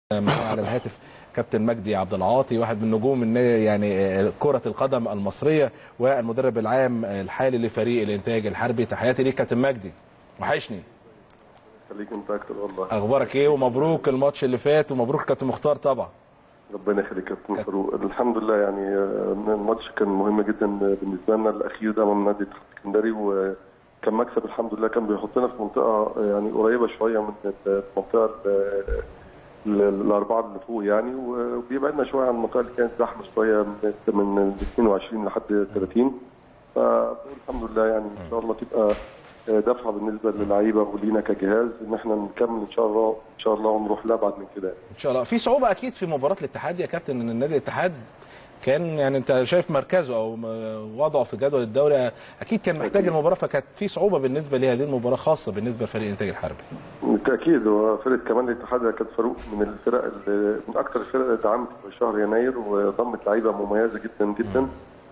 معانا على الهاتف كابتن مجدي عبد العاطي واحد من نجوم النادي- يعني كرة القدم المصرية والمدرب العام الحالي لفريق الإنتاج الحربي تحياتي ليك كابتن مجدي وحشني خليك انت اكتر والله أخبارك إيه ومبروك الماتش اللي فات ومبروك كابتن مختار طبعا ربنا يخليك يا كابتن فاروق الحمد لله يعني آه، الماتش كان مهم جدا بالنسبه لنا الاخير ده امام نادي اتحاد اسكندري وكان مكسب الحمد لله كان بيحطنا في منطقه يعني قريبه شويه من المنطقه ال- ال- الاربعه اللي فوق يعني وبيبعدنا شويه عن المنطقه اللي كانت زحمه شويه من من 22 لحد 30 فالحمد لله يعني ان شاء الله تبقى دفعه بالنسبه للعيبه ولينا كجهاز ان احنا نكمل ان شاء الله ان شاء الله ونروح لابعد من كده إن شاء الله في صعوبة أكيد في مباراة الاتحاد يا كابتن إن النادي الاتحاد كان يعني أنت شايف مركزه أو م- وضعه في جدول الدوري أكيد كان محتاج المباراة فكانت في صعوبة بالنسبة لهذه المباراة خاصة بالنسبة لفريق الإنتاج الحربي بالتاكيد وفرقه كمان الاتحاد كانت فاروق من الفرق اللي من اكثر الفرق اللي دعمت في شهر يناير وضمت لعيبه مميزه جدا جدا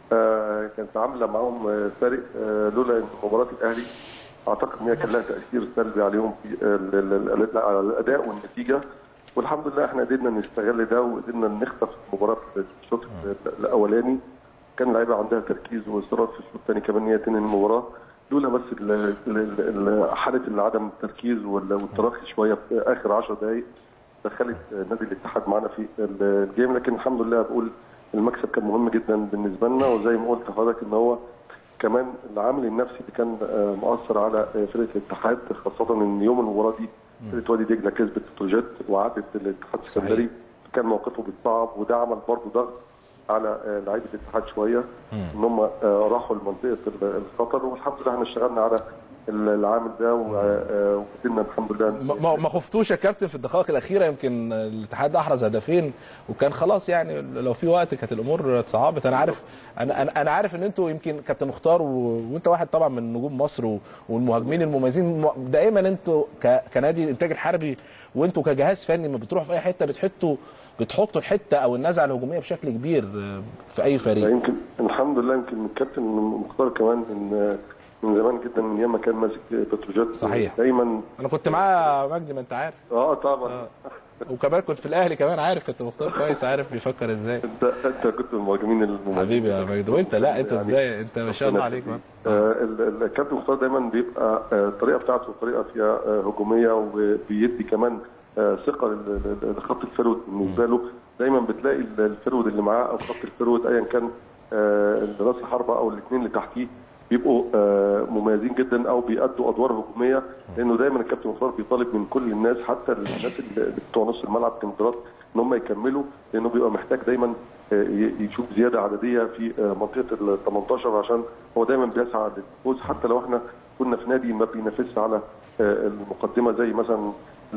آه كانت عامله معاهم آه، فارق آه لولا ان مباراه الاهلي اعتقد ان هي كان لها تاثير سلبي عليهم في ال- ال- ال- على الاداء والنتيجه والحمد لله احنا قدرنا نستغل ده وقدرنا نخطف مباراه الشوط الاولاني كان اللعيبه عندها تركيز واصرار في الشوط الثاني كمان ان هي تنهي المباراه لولا بس ال- ال- ال- حاله عدم التركيز وال- والتراخي شويه في اخر 10 دقائق دخلت نادي الاتحاد معانا في ال- الجيم لكن الحمد لله بقول المكسب كان مهم جدا بالنسبه لنا وزي ما قلت لحضرتك ان هو كمان العامل النفسي اللي كان آه، مؤثر على آه، فرقه الاتحاد خاصه ان يوم المباراه دي فرقه وادي دجله كسبت بروجيت وعادت الاتحاد السكندري كان موقفه بيتصعب وده عمل برضه ضغط على آه، لعيبه الاتحاد شويه ان هم آه، راحوا لمنطقه ال- الخطر والحمد لله احنا اشتغلنا على ال- العامل ده و- آه، وقدرنا الحمد لله ما- ما ما خفتوش يا كابتن في الدقائق الاخيره يمكن الاتحاد احرز هدفين وكان خلاص يعني لو في وقت كانت الامور اتصعبت انا عارف انا انا أنا عارف ان انتوا يمكن كابتن مختار و... وانت واحد طبعا من نجوم مصر و... والمهاجمين المميزين م- دائما انتوا ك... كنادي الانتاج الحربي وانتوا كجهاز فني لما بتروحوا في اي حته بتحطوا بتحطوا الحته او النزعه الهجوميه بشكل كبير آه، في اي فريق يمكن الحمد لله يمكن الكابتن مختار كمان من من زمان جدا من ايام ما كان ماسك بتروجيت صحيح. دايما انا كنت معاه مجدي ما انت عارف اه طبعا وكمان كنت في الاهلي كمان عارف كابتن مختار كويس عارف بيفكر ازاي انت انت كنت من المهاجمين المميزين حبيبي يا مجدي وانت لا انت يعني ازاي انت ما شاء الله عليك بقى. آه، ال- ال- الكابتن مختار دايما بيبقى آه، الطريقه بتاعته طريقه فيها آه، هجوميه وبيدي كمان آه، ثقه لل- لل- لخط الفرود بالنسبه له دايما بتلاقي ال- الفرود اللي معاه او خط الفرود ايا كان آه، راس الحربه او الاثنين اللي تحتيه بيبقوا آه، مميزين جدا او بيأدوا ادوار هجوميه لانه دايما الكابتن مختار بيطالب من كل الناس حتى الناس اللي بتوع نص الملعب كاميرات ان هم يكملوا لانه بيبقى محتاج دايما آه، ي- يشوف زياده عدديه في آه، منطقه ال 18 عشان هو دايما بيسعى للفوز حتى لو احنا كنا في نادي ما بينافسش على آه، المقدمه زي مثلا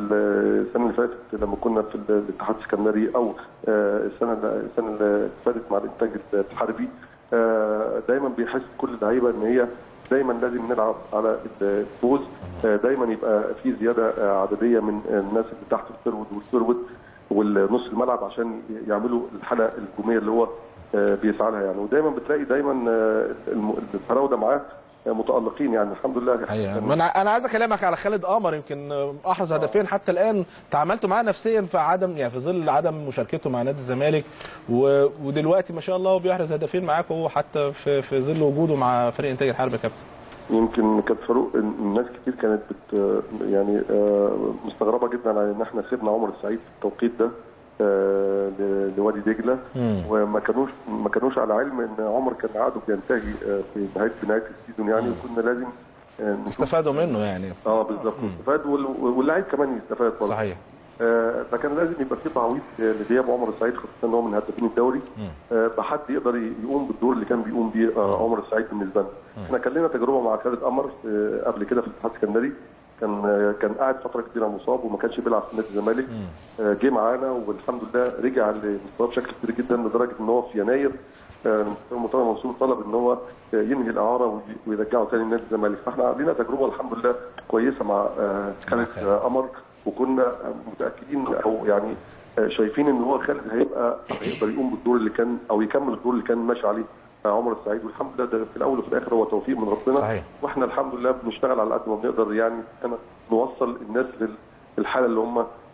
السنه اللي فاتت لما كنا في الاتحاد السكندري او آه، السنه السنه اللي فاتت مع الانتاج الحربي آه، دايما بيحس كل اللعيبه ان هي دايما لازم نلعب على الفوز آه، دايما يبقى في زياده آه، عدديه من الناس اللي تحت الفرود والفرود والنص الملعب عشان يعملوا الحاله الهجوميه اللي هو آه، بيسعى لها يعني ودايما بتلاقي دايما آه، الم- الفراوده معاه آه، متالقين يعني الحمد لله حقيقة ما انا انا عايز اكلمك على خالد قمر يمكن احرز هدفين حتى الان تعاملتوا معاه نفسيا في عدم يعني في ظل عدم مشاركته مع نادي الزمالك و... ودلوقتي ما شاء الله هو بيحرز هدفين معاك وهو حتى في في ظل وجوده مع فريق انتاج الحرب يا كابتن يمكن كانت فاروق الناس كتير كانت بت يعني آه، مستغربه جدا على ان احنا سيبنا عمر السعيد في التوقيت ده آه، ل- لوادي دجله وما كانوش ما كانوش على علم ان عمر كان عقده بينتهي آه، في نهايه نهايه السيزون يعني وكنا لازم آه، نشوف استفادوا منه يعني اه بالظبط يستفاد وال- واللاعب كمان يستفاد برضه صحيح آه، فكان لازم يبقى في تعويض آه، لغياب عمر السعيد خاصه ان هو من هدافين الدوري آه، بحد يقدر ي- يقوم بالدور اللي كان بيقوم بيه آه، عمر السعيد بالنسبه لنا. احنا كان لنا تجربه مع خالد قمر آه، قبل كده في الاتحاد السكندري كان آه، كان قاعد فتره كبيره مصاب وما كانش بيلعب في نادي الزمالك آه، جه معانا والحمد لله رجع لمستواه بشكل كبير جدا لدرجه ان هو في يناير آه، المرتضى منصور طلب ان هو آه، ينهي الاعاره وي- ويرجعه تاني لنادي الزمالك فاحنا لينا تجربه الحمد لله كويسه مع آه، خالد آه، قمر وكنا متاكدين او يعني آه، شايفين ان هو خالد هيبقى هيقدر يقوم بالدور اللي كان او يكمل الدور اللي كان ماشي عليه آه، عمر السعيد والحمد لله ده في الاول وفي الاخر هو توفيق من ربنا صحيح. واحنا الحمد لله بنشتغل على قد ما بنقدر يعني انا نوصل الناس لل- للحاله اللي هم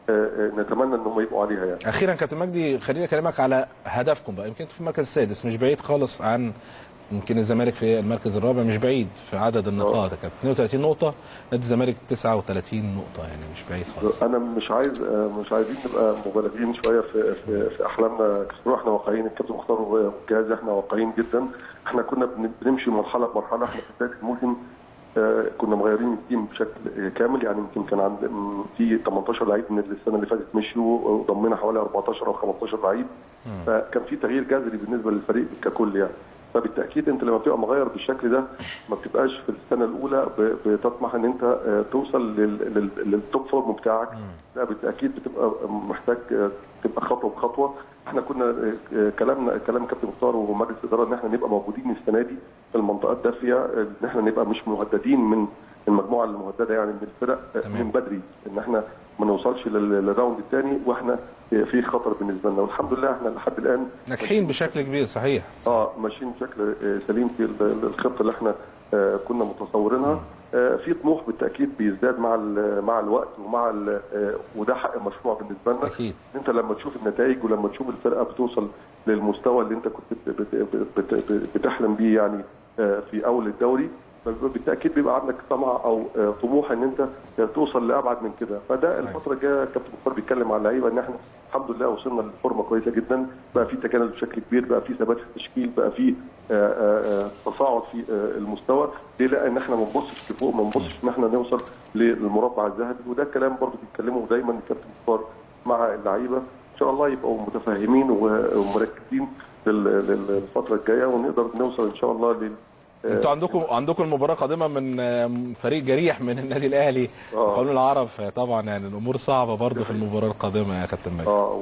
آه، آه، نتمنى ان هم يبقوا عليها يعني اخيرا كابتن مجدي خليني اكلمك على هدفكم بقى يمكن في المركز السادس مش بعيد خالص عن يمكن الزمالك في المركز الرابع مش بعيد في عدد النقاط يا كابتن 32 نقطه نادي الزمالك 39 نقطه يعني مش بعيد خالص انا مش عايز آه، مش عايزين نبقى مبالغين شويه في في, في احلامنا كسرو احنا واقعيين الكابتن مختار والجهاز احنا واقعيين جدا احنا كنا بن- بنمشي مرحله بمرحله احنا في بدايه الموسم آه، كنا مغيرين التيم بشكل آه، كامل يعني يمكن كان عند م- في 18 لعيب من السنه اللي فاتت مشيوا وضمنا حوالي 14 او 15 لعيب فكان في تغيير جذري بالنسبه للفريق ككل يعني فبالتاكيد انت لما بتبقى مغير بالشكل ده ما بتبقاش في السنه الاولى ب- بتطمح ان انت آه، توصل لل- لل- للتوب فورم بتاعك لا بالتاكيد بتبقى محتاج آه، تبقى خطوه بخطوه احنا كنا آه، آه، كلامنا كلام كابتن مختار ومجلس الاداره ان احنا نبقى موجودين السنه دي في المنطقه الدافيه آه، ان احنا نبقى مش مهددين من المجموعه المهدده يعني من الفرق آه، تمام. من بدري ان احنا ما نوصلش لل- للراوند الثاني واحنا آه، في خطر بالنسبه لنا والحمد لله احنا لحد الان ناجحين بشكل كبير صحيح اه ماشيين بشكل آه، سليم في ال- ال- الخطه اللي احنا آه، كنا متصورينها آه، في طموح بالتاكيد بيزداد مع ال- مع الوقت ومع ال- آه، وده حق مشروع بالنسبه لنا اكيد انت لما تشوف النتائج ولما تشوف الفرقه بتوصل للمستوى اللي انت كنت بت- بت- بت- بت- بتحلم بيه يعني آه، في اول الدوري بالتاكيد بيبقى عندك طمع او آه، طموح ان انت توصل لابعد من كده فده صحيح. الفتره الجايه كابتن مختار بيتكلم على اللعيبه ان احنا الحمد لله وصلنا لفورمه كويسه جدا بقى في تكامل بشكل كبير بقى في ثبات في التشكيل بقى في آه، آه، آه، تصاعد في آه، المستوى ليه لا ان احنا ما نبصش لفوق ما نبصش ان احنا نوصل للمربع الذهبي وده الكلام برضه بيتكلموا دايما الكابتن مختار مع اللعيبه ان شاء الله يبقوا متفاهمين ومركزين لل- لل- للفتره الجايه ونقدر نوصل ان شاء الله لل انتوا عندكم عندكم المباراه قادمه من آه، فريق جريح من النادي الاهلي آه. قانون العرب طبعا يعني الامور صعبه برضه في المباراه القادمه يا كابتن مجدي اه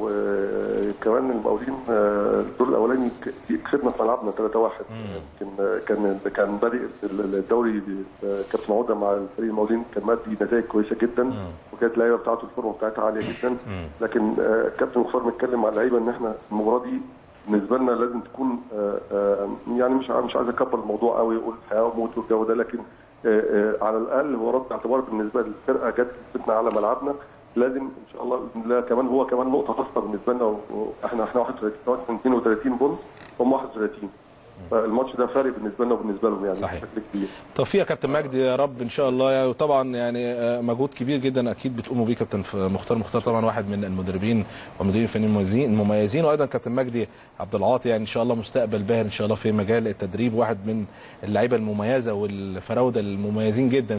وكمان المقاولين آه، الدور الاولاني ك- كسبنا في ملعبنا 3-1 يمكن آه، كان كان بادئ ال- الدوري آه، كابتن عوده مع الفريق المقاولين كان مادي نتائج كويسه جدا وكانت اللعيبه بتاعته الفورمه بتاعتها عاليه جدا لكن آه، كابتن مختار متكلم مع اللعيبه ان احنا المباراه دي بالنسبه لنا لازم تكون آه، آه، يعني مش ع- مش عايز اكبر الموضوع قوي واقول حياه وموت والجو ده لكن آه، آه، على الاقل هو رد اعتبار بالنسبه للفرقه جت كسبتنا على ملعبنا لازم ان شاء الله باذن الله كمان هو كمان نقطه خاصه بالنسبه لنا واحنا احنا 31 32 بونت هم 31 فالماتش ده فارق بالنسبه لنا وبالنسبه لهم يعني صحيح. بشكل كبير توفيق يا كابتن مجدي يا رب ان شاء الله يعني وطبعا يعني آه، مجهود كبير جدا اكيد بتقوموا بيه كابتن ف- مختار مختار طبعا واحد من المدربين ومديرين الفنيين المميزين المميزين وايضا كابتن مجدي عبد العاطي يعني ان شاء الله مستقبل باهر ان شاء الله في مجال التدريب واحد من اللعيبه المميزه والفراوده المميزين جدا